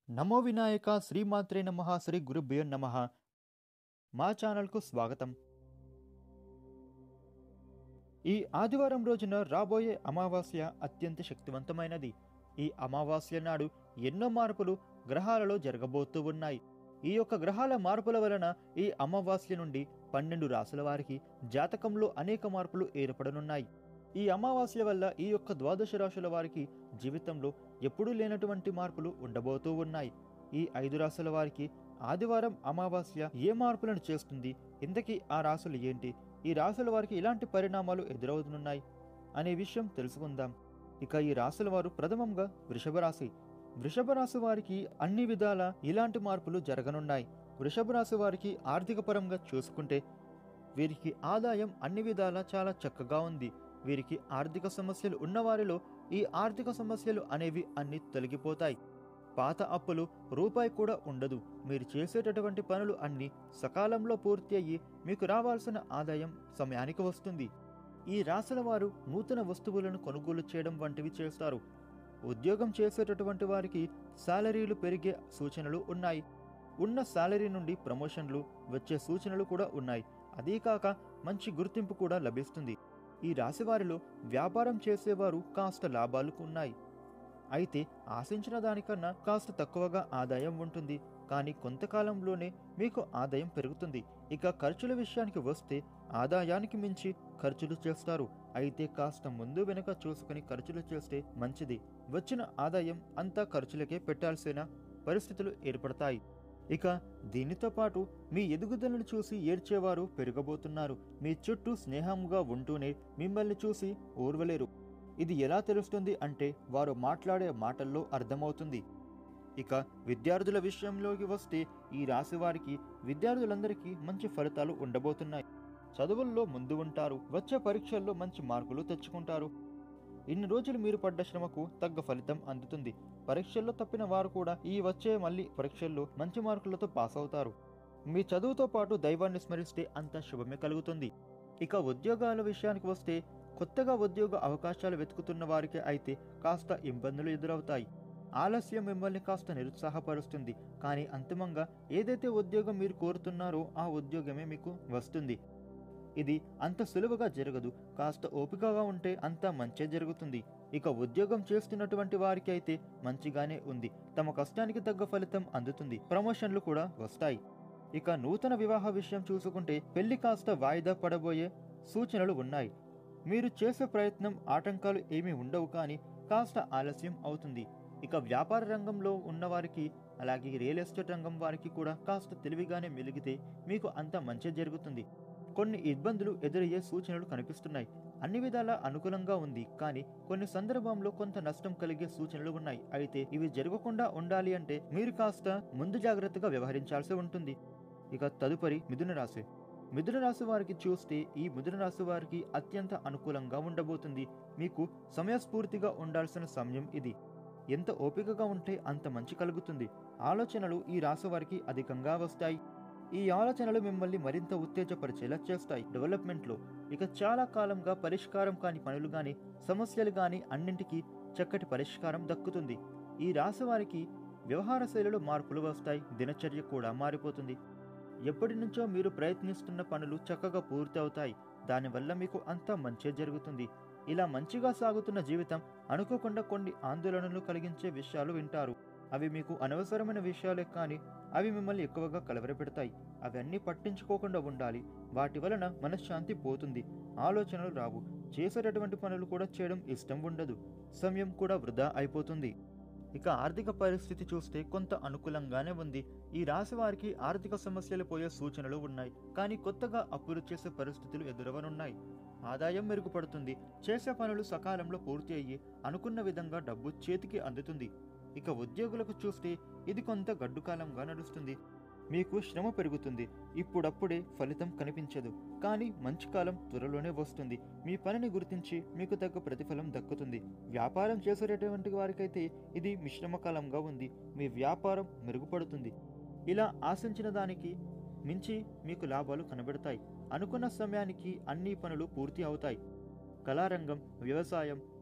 నమో వినాయక శ్రీమాత్రే నమ శ్రీ గురుభ్యో నమ మా ఛానల్కు స్వాగతం ఈ ఆదివారం రోజున రాబోయే అమావాస్య అత్యంత శక్తివంతమైనది ఈ అమావాస్య నాడు ఎన్నో మార్పులు గ్రహాలలో జరగబోతూ ఉన్నాయి ఈ యొక్క గ్రహాల మార్పుల వలన ఈ అమావాస్య నుండి పన్నెండు రాసుల వారికి జాతకంలో అనేక మార్పులు ఏర్పడనున్నాయి ఈ అమావాస్య వల్ల ఈ యొక్క ద్వాదశ రాశుల వారికి జీవితంలో ఎప్పుడూ లేనటువంటి మార్పులు ఉండబోతూ ఉన్నాయి ఈ ఐదు రాశుల వారికి ఆదివారం అమావాస్య ఏ మార్పులను చేస్తుంది ఇంతకీ ఆ రాశులు ఏంటి ఈ రాశుల వారికి ఇలాంటి పరిణామాలు ఎదురవుతున్నాయి అనే విషయం తెలుసుకుందాం ఇక ఈ రాశుల వారు ప్రథమంగా వృషభ రాశి వృషభ రాశి వారికి అన్ని విధాల ఇలాంటి మార్పులు జరగనున్నాయి వృషభ రాశి వారికి ఆర్థిక పరంగా చూసుకుంటే వీరికి ఆదాయం అన్ని విధాలా చాలా చక్కగా ఉంది వీరికి ఆర్థిక సమస్యలు ఉన్నవారిలో ఈ ఆర్థిక సమస్యలు అనేవి అన్ని తొలగిపోతాయి పాత అప్పులు రూపాయి కూడా ఉండదు మీరు చేసేటటువంటి పనులు అన్ని సకాలంలో పూర్తి అయ్యి మీకు రావాల్సిన ఆదాయం సమయానికి వస్తుంది ఈ రాశుల వారు నూతన వస్తువులను కొనుగోలు చేయడం వంటివి చేస్తారు ఉద్యోగం చేసేటటువంటి వారికి శాలరీలు పెరిగే సూచనలు ఉన్నాయి ఉన్న శాలరీ నుండి ప్రమోషన్లు వచ్చే సూచనలు కూడా ఉన్నాయి అదీ కాక మంచి గుర్తింపు కూడా లభిస్తుంది ఈ రాశి వారిలో వ్యాపారం చేసేవారు కాస్త లాభాలు ఉన్నాయి అయితే ఆశించిన దానికన్నా కాస్త తక్కువగా ఆదాయం ఉంటుంది కానీ కొంతకాలంలోనే మీకు ఆదాయం పెరుగుతుంది ఇక ఖర్చుల విషయానికి వస్తే ఆదాయానికి మించి ఖర్చులు చేస్తారు అయితే కాస్త ముందు వెనుక చూసుకుని ఖర్చులు చేస్తే మంచిది వచ్చిన ఆదాయం అంతా ఖర్చులకే పెట్టాల్సిన పరిస్థితులు ఏర్పడతాయి ఇక దీనితో పాటు మీ ఎదుగుదలను చూసి ఏడ్చేవారు పెరగబోతున్నారు మీ చుట్టూ స్నేహంగా ఉంటూనే మిమ్మల్ని చూసి ఓర్వలేరు ఇది ఎలా తెలుస్తుంది అంటే వారు మాట్లాడే మాటల్లో అర్థమవుతుంది ఇక విద్యార్థుల విషయంలోకి వస్తే ఈ రాశి వారికి విద్యార్థులందరికీ మంచి ఫలితాలు ఉండబోతున్నాయి చదువుల్లో ముందు ఉంటారు వచ్చే పరీక్షల్లో మంచి మార్కులు తెచ్చుకుంటారు ఇన్ని రోజులు మీరు పడ్డ శ్రమకు తగ్గ ఫలితం అందుతుంది పరీక్షల్లో తప్పిన వారు కూడా ఈ వచ్చే మళ్ళీ పరీక్షల్లో మంచి మార్కులతో పాస్ అవుతారు మీ చదువుతో పాటు దైవాన్ని స్మరిస్తే అంత శుభమే కలుగుతుంది ఇక ఉద్యోగాల విషయానికి వస్తే కొత్తగా ఉద్యోగ అవకాశాలు వెతుకుతున్న వారికి అయితే కాస్త ఇబ్బందులు ఎదురవుతాయి ఆలస్యం మిమ్మల్ని కాస్త నిరుత్సాహపరుస్తుంది కానీ అంతిమంగా ఏదైతే ఉద్యోగం మీరు కోరుతున్నారో ఆ ఉద్యోగమే మీకు వస్తుంది ఇది అంత సులువుగా జరగదు కాస్త ఓపికగా ఉంటే అంత మంచే జరుగుతుంది ఇక ఉద్యోగం చేస్తున్నటువంటి వారికి అయితే మంచిగానే ఉంది తమ కష్టానికి తగ్గ ఫలితం అందుతుంది ప్రమోషన్లు కూడా వస్తాయి ఇక నూతన వివాహ విషయం చూసుకుంటే పెళ్లి కాస్త వాయిదా పడబోయే సూచనలు ఉన్నాయి మీరు చేసే ప్రయత్నం ఆటంకాలు ఏమీ ఉండవు కానీ కాస్త ఆలస్యం అవుతుంది ఇక వ్యాపార రంగంలో ఉన్నవారికి అలాగే రియల్ ఎస్టేట్ రంగం వారికి కూడా కాస్త తెలివిగానే మెలిగితే మీకు అంత మంచి జరుగుతుంది కొన్ని ఇబ్బందులు ఎదురయ్యే సూచనలు కనిపిస్తున్నాయి అన్ని విధాలా అనుకూలంగా ఉంది కానీ కొన్ని సందర్భంలో కొంత నష్టం కలిగే సూచనలు ఉన్నాయి అయితే ఇవి జరగకుండా ఉండాలి అంటే మీరు కాస్త ముందు జాగ్రత్తగా వ్యవహరించాల్సి ఉంటుంది ఇక తదుపరి మిథున రాశి మిథున రాశి వారికి చూస్తే ఈ మిథున రాశి వారికి అత్యంత అనుకూలంగా ఉండబోతుంది మీకు సమయస్ఫూర్తిగా ఉండాల్సిన సమయం ఇది ఎంత ఓపికగా ఉంటే అంత మంచి కలుగుతుంది ఆలోచనలు ఈ రాశి వారికి అధికంగా వస్తాయి ఈ ఆలోచనలు మిమ్మల్ని మరింత ఉత్తేజపరిచేలా చేస్తాయి డెవలప్మెంట్లో ఇక చాలా కాలంగా పరిష్కారం కాని పనులు గాని సమస్యలు గాని అన్నింటికీ చక్కటి పరిష్కారం దక్కుతుంది ఈ రాశి వారికి వ్యవహార శైలిలో మార్పులు వస్తాయి దినచర్య కూడా మారిపోతుంది ఎప్పటి నుంచో మీరు ప్రయత్నిస్తున్న పనులు చక్కగా పూర్తి అవుతాయి దానివల్ల మీకు అంతా మంచే జరుగుతుంది ఇలా మంచిగా సాగుతున్న జీవితం అనుకోకుండా కొన్ని ఆందోళనలు కలిగించే విషయాలు వింటారు అవి మీకు అనవసరమైన విషయాలే కానీ అవి మిమ్మల్ని ఎక్కువగా కలవరపెడతాయి అవన్నీ పట్టించుకోకుండా ఉండాలి వాటి వలన మనశ్శాంతి పోతుంది ఆలోచనలు రావు చేసేటటువంటి పనులు కూడా చేయడం ఇష్టం ఉండదు సమయం కూడా వృధా అయిపోతుంది ఇక ఆర్థిక పరిస్థితి చూస్తే కొంత అనుకూలంగానే ఉంది ఈ రాశి వారికి ఆర్థిక సమస్యలు పోయే సూచనలు ఉన్నాయి కానీ కొత్తగా అప్పులు చేసే పరిస్థితులు ఎదురవనున్నాయి ఆదాయం మెరుగుపడుతుంది చేసే పనులు సకాలంలో పూర్తి అయ్యి అనుకున్న విధంగా డబ్బు చేతికి అందుతుంది ఇక ఉద్యోగులకు చూస్తే ఇది కొంత గడ్డు కాలంగా నడుస్తుంది మీకు శ్రమ పెరుగుతుంది ఇప్పుడప్పుడే ఫలితం కనిపించదు కానీ మంచి కాలం త్వరలోనే వస్తుంది మీ పనిని గుర్తించి మీకు తగ్గ ప్రతిఫలం దక్కుతుంది వ్యాపారం చేసేటటువంటి వారికైతే ఇది మిశ్రమ కాలంగా ఉంది మీ వ్యాపారం మెరుగుపడుతుంది ఇలా ఆశించిన దానికి మించి మీకు లాభాలు కనబడతాయి అనుకున్న సమయానికి అన్ని పనులు పూర్తి అవుతాయి కళారంగం వ్యవసాయం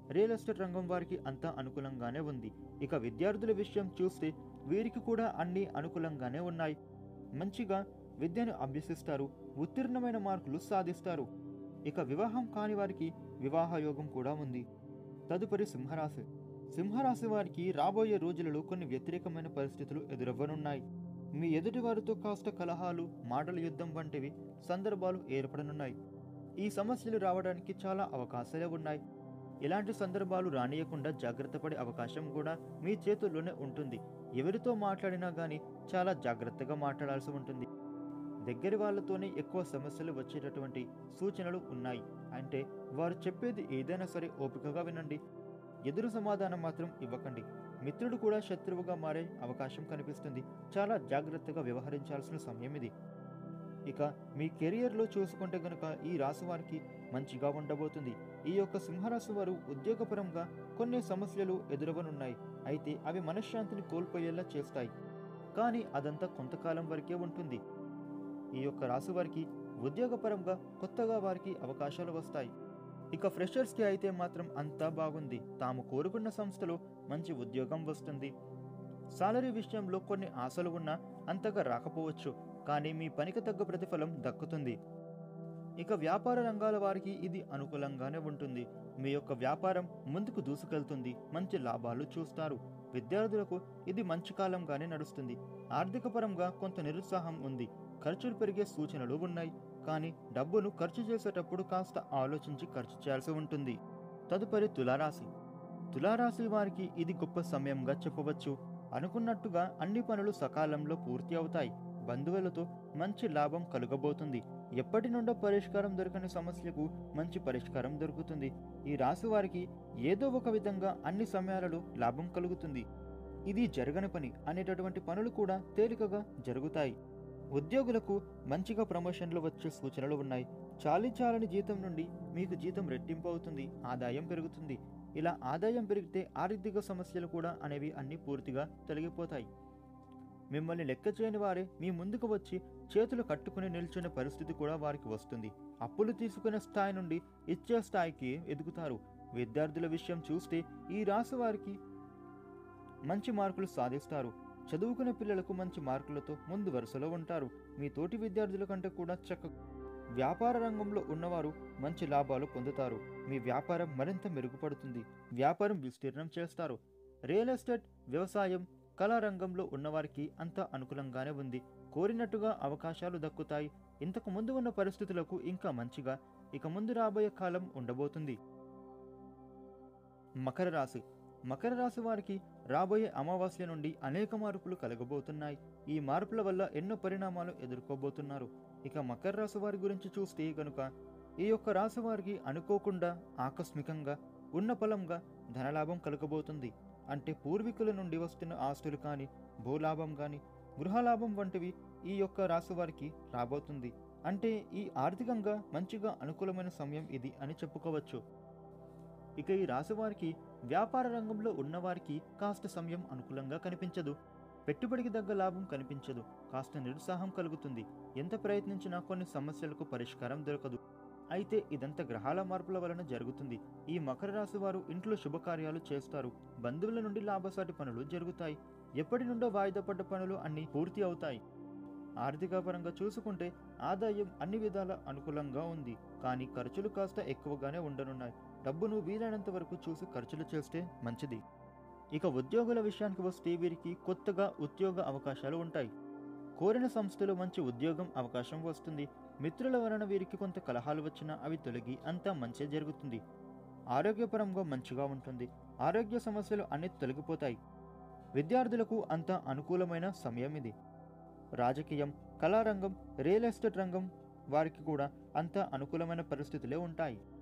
రియల్ ఎస్టేట్ రంగం వారికి అంతా అనుకూలంగానే ఉంది ఇక విద్యార్థుల విషయం చూస్తే వీరికి కూడా అన్ని అనుకూలంగానే ఉన్నాయి మంచిగా విద్యను అభ్యసిస్తారు ఉత్తీర్ణమైన మార్కులు సాధిస్తారు ఇక వివాహం కాని వారికి వివాహ యోగం కూడా ఉంది తదుపరి సింహరాశి సింహరాశి వారికి రాబోయే రోజులలో కొన్ని వ్యతిరేకమైన పరిస్థితులు ఎదురవ్వనున్నాయి మీ ఎదుటి వారితో కాస్త కలహాలు మాటల యుద్ధం వంటివి సందర్భాలు ఏర్పడనున్నాయి ఈ సమస్యలు రావడానికి చాలా అవకాశాలే ఉన్నాయి ఇలాంటి సందర్భాలు రానియకుండా జాగ్రత్త పడే అవకాశం కూడా మీ చేతుల్లోనే ఉంటుంది ఎవరితో మాట్లాడినా కానీ చాలా జాగ్రత్తగా మాట్లాడాల్సి ఉంటుంది దగ్గరి వాళ్ళతోనే ఎక్కువ సమస్యలు వచ్చేటటువంటి సూచనలు ఉన్నాయి అంటే వారు చెప్పేది ఏదైనా సరే ఓపికగా వినండి ఎదురు సమాధానం మాత్రం ఇవ్వకండి మిత్రుడు కూడా శత్రువుగా మారే అవకాశం కనిపిస్తుంది చాలా జాగ్రత్తగా వ్యవహరించాల్సిన సమయం ఇది ఇక మీ కెరియర్లో చూసుకుంటే గనుక ఈ రాశి వారికి మంచిగా ఉండబోతుంది ఈ యొక్క సింహరాశి వారు ఉద్యోగపరంగా కొన్ని సమస్యలు ఎదురవనున్నాయి అయితే అవి మనశ్శాంతిని కోల్పోయేలా చేస్తాయి కానీ అదంతా కొంతకాలం వరకే ఉంటుంది ఈ యొక్క రాశి వారికి ఉద్యోగపరంగా కొత్తగా వారికి అవకాశాలు వస్తాయి ఇక ఫ్రెషర్స్కి అయితే మాత్రం అంతా బాగుంది తాము కోరుకున్న సంస్థలో మంచి ఉద్యోగం వస్తుంది సాలరీ విషయంలో కొన్ని ఆశలు ఉన్నా అంతగా రాకపోవచ్చు కానీ మీ పనికి తగ్గ ప్రతిఫలం దక్కుతుంది ఇక వ్యాపార రంగాల వారికి ఇది అనుకూలంగానే ఉంటుంది మీ యొక్క వ్యాపారం ముందుకు దూసుకెళ్తుంది మంచి లాభాలు చూస్తారు విద్యార్థులకు ఇది మంచి కాలంగానే నడుస్తుంది ఆర్థిక పరంగా కొంత నిరుత్సాహం ఉంది ఖర్చులు పెరిగే సూచనలు ఉన్నాయి కానీ డబ్బును ఖర్చు చేసేటప్పుడు కాస్త ఆలోచించి ఖర్చు చేయాల్సి ఉంటుంది తదుపరి తులారాశి తులారాశి వారికి ఇది గొప్ప సమయంగా చెప్పవచ్చు అనుకున్నట్టుగా అన్ని పనులు సకాలంలో పూర్తి అవుతాయి బంధువులతో మంచి లాభం కలుగబోతుంది ఎప్పటి నుండో పరిష్కారం దొరకని సమస్యకు మంచి పరిష్కారం దొరుకుతుంది ఈ రాశి వారికి ఏదో ఒక విధంగా అన్ని సమయాలలో లాభం కలుగుతుంది ఇది జరగని పని అనేటటువంటి పనులు కూడా తేలికగా జరుగుతాయి ఉద్యోగులకు మంచిగా ప్రమోషన్లు వచ్చే సూచనలు ఉన్నాయి చాలి చాలని జీతం నుండి మీకు జీతం రెట్టింపు అవుతుంది ఆదాయం పెరుగుతుంది ఇలా ఆదాయం పెరిగితే ఆర్థిక సమస్యలు కూడా అనేవి అన్ని పూర్తిగా తొలగిపోతాయి మిమ్మల్ని లెక్క చేయని వారే మీ ముందుకు వచ్చి చేతులు కట్టుకుని నిల్చునే పరిస్థితి కూడా వారికి వస్తుంది అప్పులు తీసుకునే స్థాయి నుండి ఇచ్చే స్థాయికి ఎదుగుతారు విద్యార్థుల విషయం చూస్తే ఈ రాశి వారికి మంచి మార్కులు సాధిస్తారు చదువుకునే పిల్లలకు మంచి మార్కులతో ముందు వరుసలో ఉంటారు మీ తోటి విద్యార్థుల కంటే కూడా చక్క వ్యాపార రంగంలో ఉన్నవారు మంచి లాభాలు పొందుతారు మీ వ్యాపారం మరింత మెరుగుపడుతుంది వ్యాపారం విస్తీర్ణం చేస్తారు రియల్ ఎస్టేట్ వ్యవసాయం కళా రంగంలో ఉన్నవారికి అంతా అనుకూలంగానే ఉంది కోరినట్టుగా అవకాశాలు దక్కుతాయి ఇంతకు ముందు ఉన్న పరిస్థితులకు ఇంకా మంచిగా ఇక ముందు రాబోయే కాలం ఉండబోతుంది మకర రాశి మకర రాశి వారికి రాబోయే అమావాస్య నుండి అనేక మార్పులు కలగబోతున్నాయి ఈ మార్పుల వల్ల ఎన్నో పరిణామాలు ఎదుర్కోబోతున్నారు ఇక మకర రాశి వారి గురించి చూస్తే కనుక ఈ యొక్క రాశి వారికి అనుకోకుండా ఆకస్మికంగా ఉన్న ఫలంగా ధనలాభం కలగబోతుంది అంటే పూర్వీకుల నుండి వస్తున్న ఆస్తులు కానీ భూలాభం కానీ గృహలాభం వంటివి ఈ యొక్క రాశి వారికి రాబోతుంది అంటే ఈ ఆర్థికంగా మంచిగా అనుకూలమైన సమయం ఇది అని చెప్పుకోవచ్చు ఇక ఈ రాశి వారికి వ్యాపార రంగంలో ఉన్నవారికి కాస్త సమయం అనుకూలంగా కనిపించదు పెట్టుబడికి తగ్గ లాభం కనిపించదు కాస్త నిరుత్సాహం కలుగుతుంది ఎంత ప్రయత్నించినా కొన్ని సమస్యలకు పరిష్కారం దొరకదు అయితే ఇదంతా గ్రహాల మార్పుల వలన జరుగుతుంది ఈ మకర రాశి వారు ఇంట్లో శుభకార్యాలు చేస్తారు బంధువుల నుండి లాభసాటి పనులు జరుగుతాయి ఎప్పటి నుండో వాయిదా పడ్డ పనులు అన్ని పూర్తి అవుతాయి ఆర్థిక పరంగా చూసుకుంటే ఆదాయం అన్ని విధాల అనుకూలంగా ఉంది కానీ ఖర్చులు కాస్త ఎక్కువగానే ఉండనున్నాయి డబ్బును వీలైనంత వరకు చూసి ఖర్చులు చేస్తే మంచిది ఇక ఉద్యోగుల విషయానికి వస్తే వీరికి కొత్తగా ఉద్యోగ అవకాశాలు ఉంటాయి కోరిన సంస్థలో మంచి ఉద్యోగం అవకాశం వస్తుంది మిత్రుల వలన వీరికి కొంత కలహాలు వచ్చినా అవి తొలగి అంతా మంచి జరుగుతుంది ఆరోగ్యపరంగా మంచిగా ఉంటుంది ఆరోగ్య సమస్యలు అన్ని తొలగిపోతాయి విద్యార్థులకు అంత అనుకూలమైన సమయం ఇది రాజకీయం కళారంగం రియల్ ఎస్టేట్ రంగం వారికి కూడా అంత అనుకూలమైన పరిస్థితులే ఉంటాయి